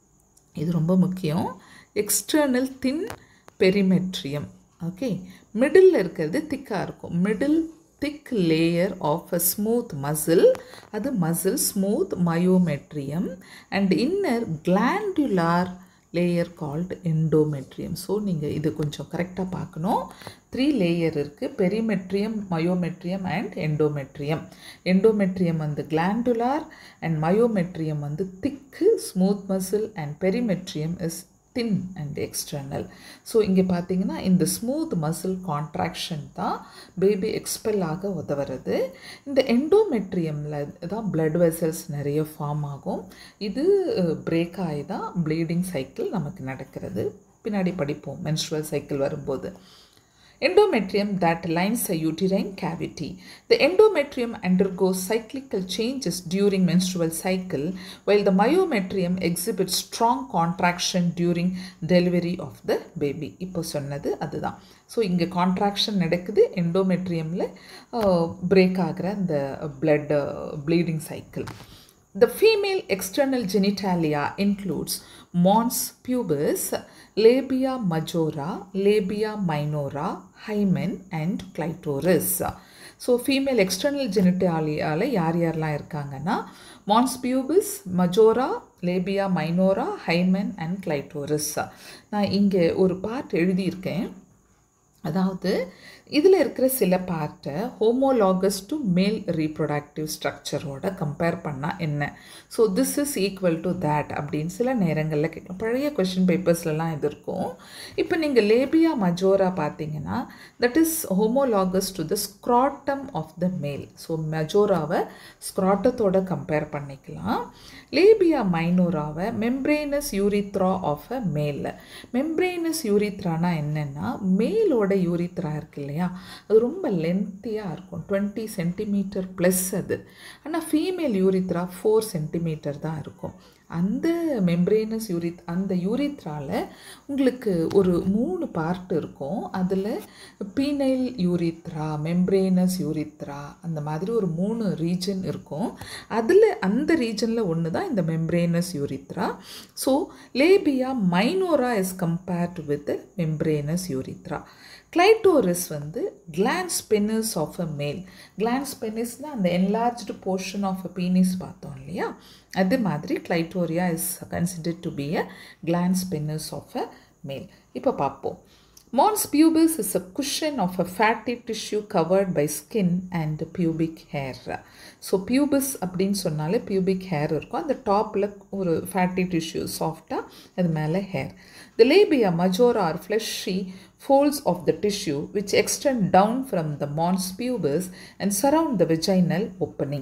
இது ரொம்ப முக்கியம் external thin perimetrium okay middle இருக்கிறது திக்காக இருக்கும் middle thick layer of a smooth muscle அது muscle smooth myometrium and inner glandular layer called endometrium so நீங்கள் இது கொஞ்சம் கரெக்டாக பார்க்கணும் த்ரீ லேயர் இருக்குது perimetrium myometrium and endometrium endometrium வந்து கிளாண்டுலார் அண்ட் மயோமெட்ரியம் வந்து thick smooth muscle and perimetrium is thin and external so இங்கே பார்த்தீங்கன்னா இந்த ஸ்மூத் மசில் கான்ட்ராக்ஷன் தான் பேபி எக்ஸ்பெல் ஆக உதவுறது இந்த எண்டோமெட்ரியமில் தான் பிளட் வெசல்ஸ் நிறைய ஃபார்ம் ஆகும் இது பிரேக் ஆகி தான் ப்ளீடிங் சைக்கிள் நமக்கு நடக்கிறது பின்னாடி படிப்போம் மென்ஸ்ட்ரல் சைக்கிள் வரும்போது endometrium that lines a uterine cavity. The endometrium undergoes cyclical changes during menstrual cycle, while the myometrium exhibits strong contraction during delivery of the baby. இப்போ சொன்னது அதுதான் ஸோ இங்கே கான்ட்ராக்ஷன் நடக்குது எண்டோமெட்ரியமில் பிரேக் ஆகிற அந்த blood bleeding cycle The female external genitalia includes mons pubis, labia majora, labia minora, hymen and clitoris. So female external ஜெனிட்டாலியாவில் யார் யாரெல்லாம் இருக்காங்கன்னா mons pubis majora labia minora hymen and clitoris நான் இங்கே ஒரு பார்ட் எழுதியிருக்கேன் அதாவது இதில் இருக்கிற சில பார்ட்டை ஹோமோலாகஸ் டு மேல் ரீப்ரொடக்டிவ் ஸ்ட்ரக்சரோட கம்பேர் பண்ணால் என்ன so this is equal to that அப்படின்னு சில நேரங்களில் கேட்கலாம் பழைய கொஷின் பேப்பர்ஸ்லலாம் இது இருக்கும் இப்போ நீங்கள் லேபியா மஜோரா பார்த்தீங்கன்னா that is homologous to the scrotum of the male so மஜோராவை ஸ்க்ராட்டத்தோட கம்பேர் பண்ணிக்கலாம் லேபியா மைனோராவை membranous urethra of a male membranous யூரித்ரானா என்னென்னா மேலோட யூரித்ரா இருக்கு இல்லையா அது ரொம்ப லென்த்தியாக இருக்கும் டுவெண்ட்டி சென்டிமீட்டர் ப்ளஸ் அது ஆனால் ஃபீமேல் யூரித்ரா ஃபோர் சென்டிமீட்டர் தான் இருக்கும் அந்த மெம்ப்ரேனஸ் யூரித் அந்த யூரித்ராவில் உங்களுக்கு ஒரு மூணு பார்ட் இருக்கும் அதில் பீனைல் யூரித்ரா மெம்ப்ரேனஸ் யூரித்ரா அந்த மாதிரி ஒரு மூணு ரீஜன் இருக்கும் அதில் அந்த ரீஜனில் ஒன்று தான் இந்த membranous urethra so labia minora is compared with membranous urethra clitoris வந்து glans penis of a male glans பெனிஸ்னால் அந்த enlarged portion of a penis பார்த்தோம் இல்லையா அது மாதிரி clitoris is considered to be a glans penis of a male இப்போ பார்ப்போம் Mons pubis is a cushion of a fatty tissue covered by skin and pubic hair. So pubis அப்படின்னு சொன்னாலே pubic hair இருக்கும் அந்த டாப்பில் ஒரு ஃபேட்டி டிஷ்யூ சாஃப்டாக அது மேலே hair the labia majora are fleshy folds of the tissue which extend down from the mons pubis and surround the vaginal opening.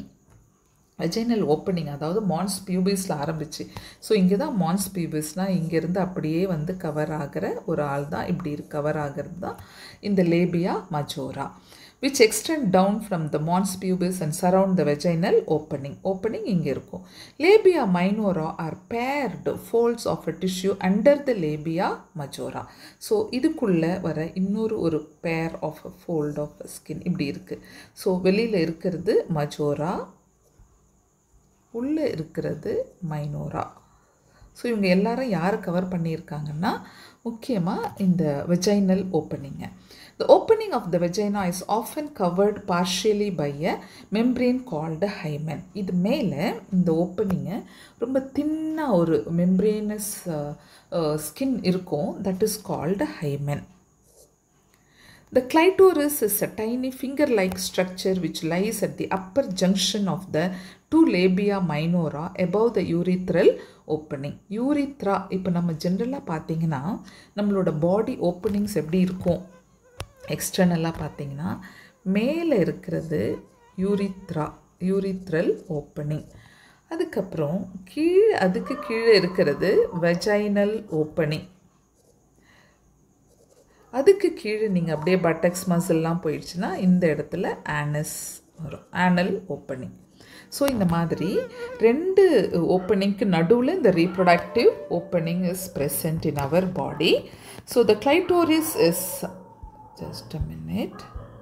Vaginal opening அதாவது மான்ஸ் பியூபிஸில் ஆரம்பிச்சு ஸோ இங்கே தான் மான்ஸ் பியூபிஸ்னால் இங்கேருந்து அப்படியே வந்து கவர் ஆகிற ஒரு ஆள் தான் இப்படி கவர் ஆகிறது தான் இந்த labia majora which extend down from the mons pubis and surround the vaginal opening. Opening இங்கே இருக்கும் labia minora are paired folds of a tissue under the labia majora. So இதுக்குள்ளே வர இன்னொரு ஒரு pair of a fold of a skin இப்படி இருக்குது so வெளியில் இருக்கிறது மஜோரா உள்ளே இருக்கிறது மைனோரா ஸோ இவங்க எல்லாரும் யாரை கவர் பண்ணியிருக்காங்கன்னா முக்கியமாக இந்த வெஜைனல் ஓப்பனிங்கை The opening of the vagina is often covered partially by a membrane called a hymen. இது மேலே இந்த ஓப்பனிங்கை ரொம்ப தின்னாக ஒரு மெம்ப்ரேனஸ் ஸ்கின் இருக்கும் that is called hymen The clitoris is a tiny finger-like structure which lies at the upper junction of the two labia minora above the urethral opening. urethra இப்போ நம்ம ஜென்ரலாக பார்த்தீங்கன்னா நம்மளோட பாடி ஓப்பனிங்ஸ் எப்படி இருக்கும் எக்ஸ்டர்னலாக பார்த்தீங்கன்னா மேலே இருக்கிறது யூரித்ரா யூரித்ரல் ஓப்பனிங் அதுக்கப்புறம் கீழே அதுக்கு கீழே இருக்கிறது வெஜைனல் ஓப்பனிங் அதுக்கு கீழே நீங்கள் அப்படியே பட்டக்ஸ் மசில்லாம் போயிடுச்சுன்னா இந்த இடத்துல ஆனஸ் வரும் ஆனல் ஓப்பனிங் ஸோ இந்த மாதிரி ரெண்டு ஓப்பனிங்க்கு நடுவில் இந்த reproductive opening is present in our body so the clitoris is just a minute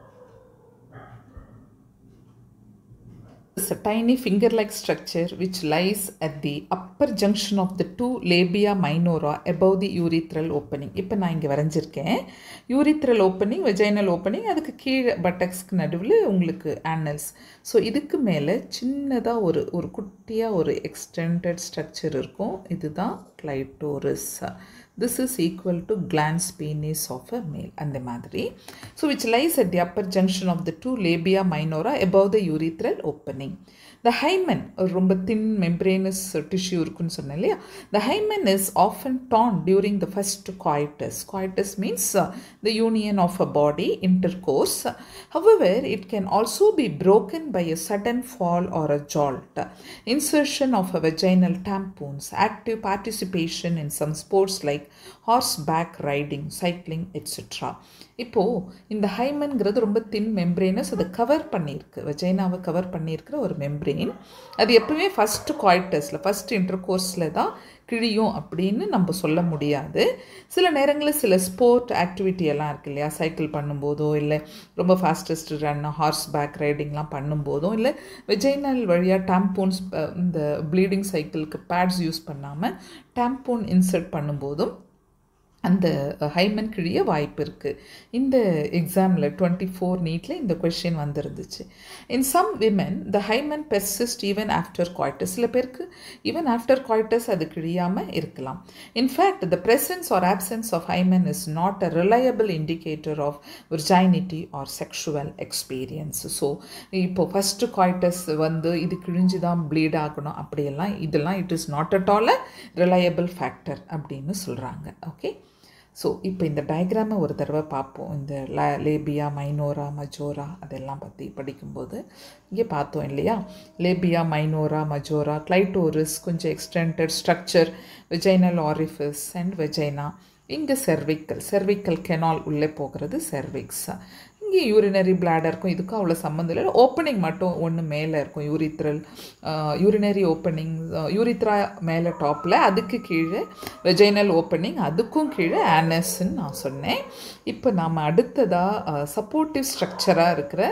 is a tiny finger-like structure which lies at the upper junction of the two labia minora above the urethral opening. இப்போ நான் இங்கே வரைஞ்சிருக்கேன் urethral opening vaginal opening அதுக்கு கீழே பட்டக்ஸ்க்கு நடுவில் உங்களுக்கு ஆனல்ஸ் so இதுக்கு மேலே சின்னதாக ஒரு ஒரு குட்டியாக ஒரு எக்ஸ்டெண்டட் ஸ்ட்ரக்சர் இருக்கும் இதுதான் clitoris this is equal to glans penis of a male அந்த மாதிரி so which lies at the upper junction of the two labia minora above the urethral opening the hymen ஒரு ரொம்ப thin membranous tissue இருக்குன்னு சொன்னேன் இல்லையா the hymen is often torn during the first coitus coitus means uh, the union of a body intercourse however it can also be broken by a sudden fall or a jolt insertion of a vaginal tampons active participation in some sports like horseback riding cycling etcetera இப்போது இந்த ஹைமன்கிறது ரொம்ப தின் மெம்ப்ரெயினஸ் அதை cover பண்ணியிருக்கு வெஜைனாவை cover பண்ணியிருக்கிற ஒரு membrane அது எப்பவுமே first குவாய்டஸில் first inter கோர்ஸில் தான் கிழியும் அப்படின்னு நம்ம சொல்ல முடியாது சில நேரங்களில் சில ஸ்போர்ட் ஆக்டிவிட்டி எல்லாம் இருக்கு இல்லையா சைக்கிள் பண்ணும்போதோ இல்லை ரொம்ப ஃபாஸ்டஸ்ட் ரன் ஹார்ஸ் பேக் ரைடிங்லாம் பண்ணும்போதோ இல்லை வெஜைனல் வழியாக டாம்போன்ஸ் இந்த ப்ளீடிங் சைக்கிளுக்கு பேட்ஸ் யூஸ் பண்ணாமல் டாம்போன் இன்சர்ட் பண்ணும்போதும் அந்த ஹைமன் கிழிய வாய்ப்பு இருக்குது இந்த எக்ஸாமில் டுவெண்ட்டி ஃபோர் நீட்டில் இந்த கொஷின் வந்துருந்துச்சு in some women the hymen persist even after coitus சில பேருக்கு ஈவன் ஆஃப்டர் குவாய்டஸ் அது கிழியாமல் இருக்கலாம் in fact the presence or absence of hymen is not a reliable indicator of virginity or sexual experience so இப்போ first coitus வந்து இது கிழிஞ்சு தான் ப்ளீட் ஆகணும் அப்படியெல்லாம் இதெல்லாம் it is not at all a reliable factor அப்படின்னு சொல்கிறாங்க ஓகே ஸோ இப்போ இந்த டயக்ராமை ஒரு தடவை பார்ப்போம் இந்த ல லேபியா மைனோரா மஜோரா அதெல்லாம் பற்றி படிக்கும்போது இங்கே பார்த்தோம் இல்லையா லேபியா மைனோரா மஜோரா கிளைட்டோரிஸ் கொஞ்சம் extended structure vaginal orifice and vagina இங்கே செர்விக்கல் செர்விக்கல் கெனால் உள்ளே போகிறது செர்விக்ஸ் இங்கே யூரினரி பிளாடருக்கும் இதுக்கும் அவ்வளோ சம்மந்தம் இல்லை ஓப்பனிங் மட்டும் ஒன்று மேலே இருக்கும் யூரித்ரல் யூரினரி ஓப்பனிங் யூரித்ரா மேலே டாப்பில் அதுக்கு கீழே வெஜைனல் ஓப்பனிங் அதுக்கும் கீழே ஆனஸ்ன்னு நான் சொன்னேன் இப்போ நாம் அடுத்ததாக சப்போர்ட்டிவ் ஸ்ட்ரக்சராக இருக்கிற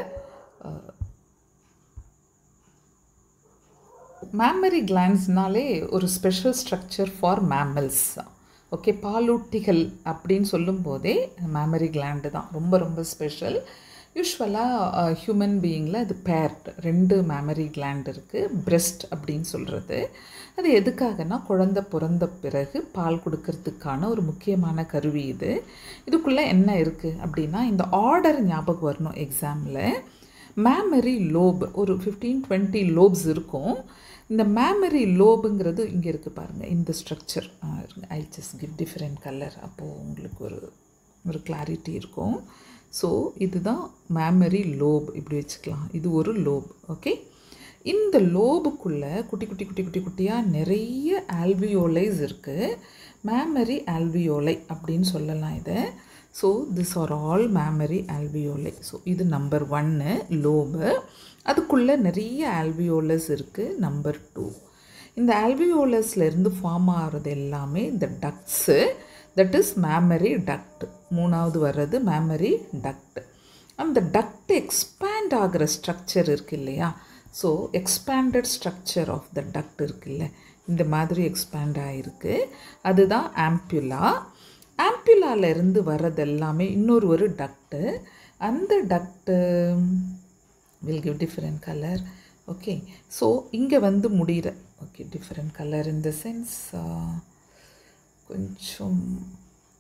மேமரி கிளான்ஸ்னாலே ஒரு special structure for mammals okay பாலூட்டிகள் அப்படின்னு சொல்லும்போதே மேமரி கிளாண்டு தான் ரொம்ப ரொம்ப ஸ்பெஷல் யூஸ்வலாக ஹியூமன் பீயிங்கில் அது பேர்ட் ரெண்டு மேமரி கிளாண்ட் இருக்குது பிரெஸ்ட் அப்படின்னு சொல்கிறது அது எதுக்காகனா குழந்த பிறந்த பிறகு பால் கொடுக்கறதுக்கான ஒரு முக்கியமான கருவி இது இதுக்குள்ளே என்ன இருக்குது அப்படின்னா இந்த ஆர்டர் ஞாபகம் வரணும் எக்ஸாமில் மேமரி லோப் ஒரு ஃபிஃப்டீன் டுவெண்ட்டி லோப்ஸ் இருக்கும் இந்த மேமரி லோபுங்கிறது இங்கே இருக்குது பாருங்கள் இந்த structure I just give different colour அப்போது உங்களுக்கு ஒரு ஒரு கிளாரிட்டி இருக்கும் ஸோ இதுதான் மேமரி லோப் இப்படி வச்சுக்கலாம் இது ஒரு லோப் ஓகே இந்த லோபுக்குள்ளே குட்டி குட்டி குட்டி குட்டி குட்டியாக நிறைய ஆல்வியோலைஸ் இருக்குது மேமரி ஆல்வியோலை அப்படின்னு சொல்லலாம் இதை so this are all mammary alveoli so இது நம்பர் ஒன்று லோபு அதுக்குள்ளே நிறைய ஆல்வியோலஸ் இருக்குது நம்பர் டூ இந்த ஆல்வியோலஸ்லேருந்து ஃபார்ம் ஆகிறது எல்லாமே இந்த ducts that is mammary duct மூணாவது வர்றது மேமரி டக்ட் அந்த டக்ட் எக்ஸ்பேண்ட் ஆகிற ஸ்ட்ரக்சர் இருக்கு இல்லையா so expanded structure of the duct இருக்குல்ல இந்த மாதிரி எக்ஸ்பேண்ட் ஆகிருக்கு அதுதான் ஆம்பியுலா ஆம்பியுலாலேருந்து வர்றது எல்லாமே இன்னொரு ஒரு டக்ட்டு அந்த duct will give different colour okay so இங்கே வந்து முடிகிற okay different colour in the sense கொஞ்சம்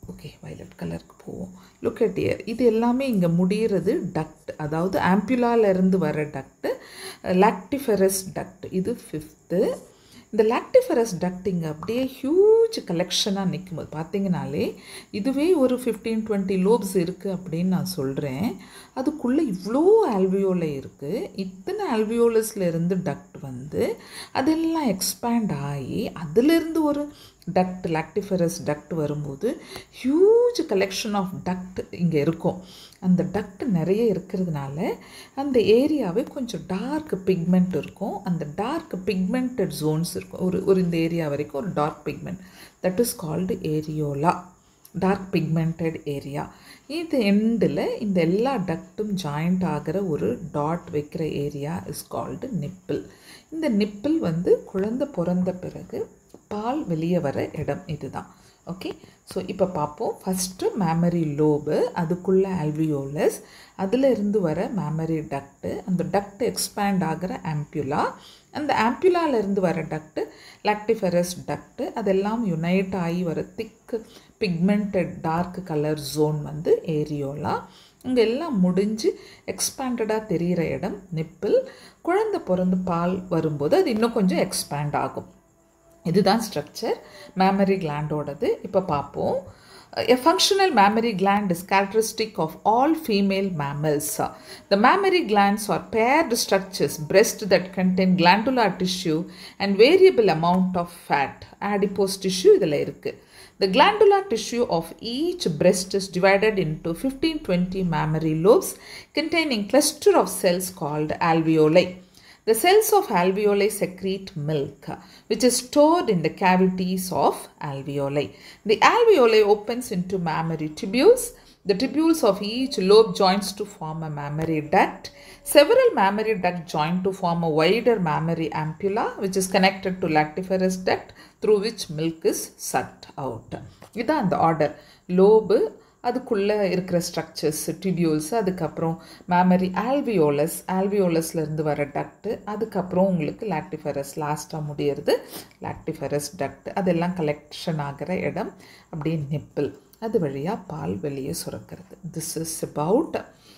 ஓகே வயலட் கலருக்கு போவோம் லுக் அட் இயர் இது எல்லாமே இங்கே முடிகிறது டக்ட் அதாவது ஆம்பியூலாலேருந்து வர டக்ட்டு லாக்டிஃபெரஸ் டக்ட் இது ஃபிஃப்த்து இந்த லாக்டிஃபெரஸ் டக்ட் இங்கே அப்படியே ஹியூஜ் கலெக்ஷனாக நிற்கும் போது பார்த்தீங்கனாலே இதுவே ஒரு ஃபிஃப்டீன் டுவெண்ட்டி லோப்ஸ் இருக்குது அப்படின்னு நான் சொல்கிறேன் அதுக்குள்ளே இவ்வளோ ஆல்வியோலை இருக்குது இத்தனை ஆல்வியோலஸில் இருந்து டக்ட் வந்து அதெல்லாம் எக்ஸ்பேண்ட் ஆகி அதிலிருந்து ஒரு டக்ட் லாக்டிஃபெரஸ் டக்ட் வரும்போது ஹியூஜ் கலெக்ஷன் ஆஃப் டக்ட் இங்கே இருக்கும் அந்த டக்ட் நிறைய இருக்கிறதுனால அந்த ஏரியாவே கொஞ்சம் டார்க் பிக்மெண்ட் இருக்கும் அந்த டார்க் பிக்மெண்டட் ஜோன்ஸ் இருக்கும் ஒரு ஒரு இந்த ஏரியா வரைக்கும் ஒரு dark pigment that is called areola dark pigmented area இது எண்டில் இந்த எல்லா டக்ட்டும் ஜாயிண்ட் ஆகிற ஒரு டாட் வைக்கிற ஏரியா இஸ் கால்டு நிப்பிள் இந்த நிப்பிள் வந்து குழந்தை பிறந்த பிறகு பால் வெளியே வர இடம் இதுதான் ஓகே ஸோ இப்போ பார்ப்போம் ஃபஸ்ட்டு மேமரி லோபு அதுக்குள்ளே ஆல்வியோலஸ் அதில் இருந்து வர மேமரி டக்ட்டு அந்த டக்ட் எக்ஸ்பேண்ட் ஆகிற ஆம்பியூலா அந்த ஆம்பியூலாவிலேருந்து வர டக்ட்டு லாக்டிஃபெரஸ் டக்ட்டு அதெல்லாம் யுனைட் ஆகி வர thick pigmented dark colour zone வந்து ஏரியோலா இங்கே எல்லாம் முடிஞ்சு எக்ஸ்பேண்டடாக தெரிகிற இடம் நிப்பிள் குழந்தை பிறந்து பால் வரும்போது அது இன்னும் கொஞ்சம் எக்ஸ்பேண்ட் ஆகும் இதுதான் ஸ்ட்ரக்சர் மேமரி கிளாண்டோடது இப்போ பார்ப்போம் A functional mammary gland is characteristic of all female mammals. The mammary glands are paired structures, breast that contain glandular tissue and variable amount of fat. Adipose tissue இதில் இருக்கு. The glandular tissue of each breast is divided into 15-20 mammary lobes containing cluster of cells called alveoli. The cells of alveoli secrete milk, which is stored in the cavities of alveoli. The alveoli opens into mammary tubules. The tubules of each lobe joins to form a mammary duct. Several mammary ducts join to form a wider mammary ampulla, which is connected to lactiferous duct, through which milk is sucked out. இதான் அந்த order lobe அதுக்குள்ளே இருக்கிற structures டிபியூல்ஸ் அதுக்கப்புறம் mammary ஆல்வியோலஸ் ஆல்வியோலஸ்லேருந்து வர duct அதுக்கப்புறம் உங்களுக்கு lactiferous லாஸ்ட்டாக முடியறது லாக்டிஃபெரஸ் டக்ட் அதெல்லாம் கலெக்ஷன் ஆகிற இடம் அப்படியே நிப்பிள் அது வழியாக பால் வெளியே சுரக்கிறது திஸ் இஸ் அபவுட்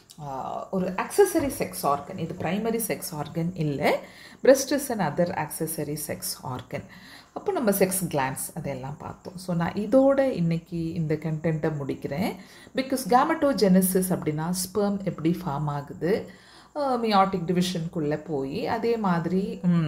ஒரு அக்சசரி செக்ஸ் ஆர்கன் இது ப்ரைமரி செக்ஸ் ஆர்கன் இல்லை breast is and other accessory sex organ அப்போ நம்ம செக்ஸ் கிளான்ஸ் அதெல்லாம் பார்த்தோம் ஸோ நான் இதோட இன்னைக்கு இந்த கண்டென்ட்டை முடிக்கிறேன் பிகாஸ் கேமட்டோஜெனசிஸ் அப்படின்னா ஸ்பெர்ம் எப்படி ஃபார்ம் ஆகுது மியாட்டிக் டிவிஷனுக்குள்ளே போய் அதே மாதிரி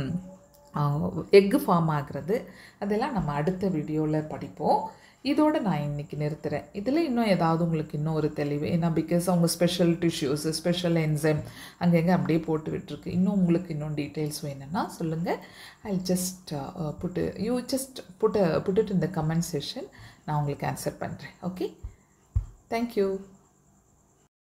எக்கு ஃபார்ம் ஆகிறது அதெல்லாம் நம்ம அடுத்த வீடியோவில் படிப்போம் இதோடு நான் இன்றைக்கி நிறுத்துகிறேன் இதில் இன்னும் ஏதாவது உங்களுக்கு இன்னும் ஒரு தெளிவு ஏன்னா பிகாஸ் அவங்க ஸ்பெஷல் டிஷ்யூஸ் ஸ்பெஷல் என்சைம் அங்கங்கே அப்படியே போட்டு விட்டுருக்கு இன்னும் உங்களுக்கு இன்னும் டீட்டெயில்ஸ் வேணும்னா சொல்லுங்கள் I just put you just put put it இந்த கமெண்ட் செஷன் நான் உங்களுக்கு ஆன்சர் பண்ணுறேன் ஓகே தேங்க்யூ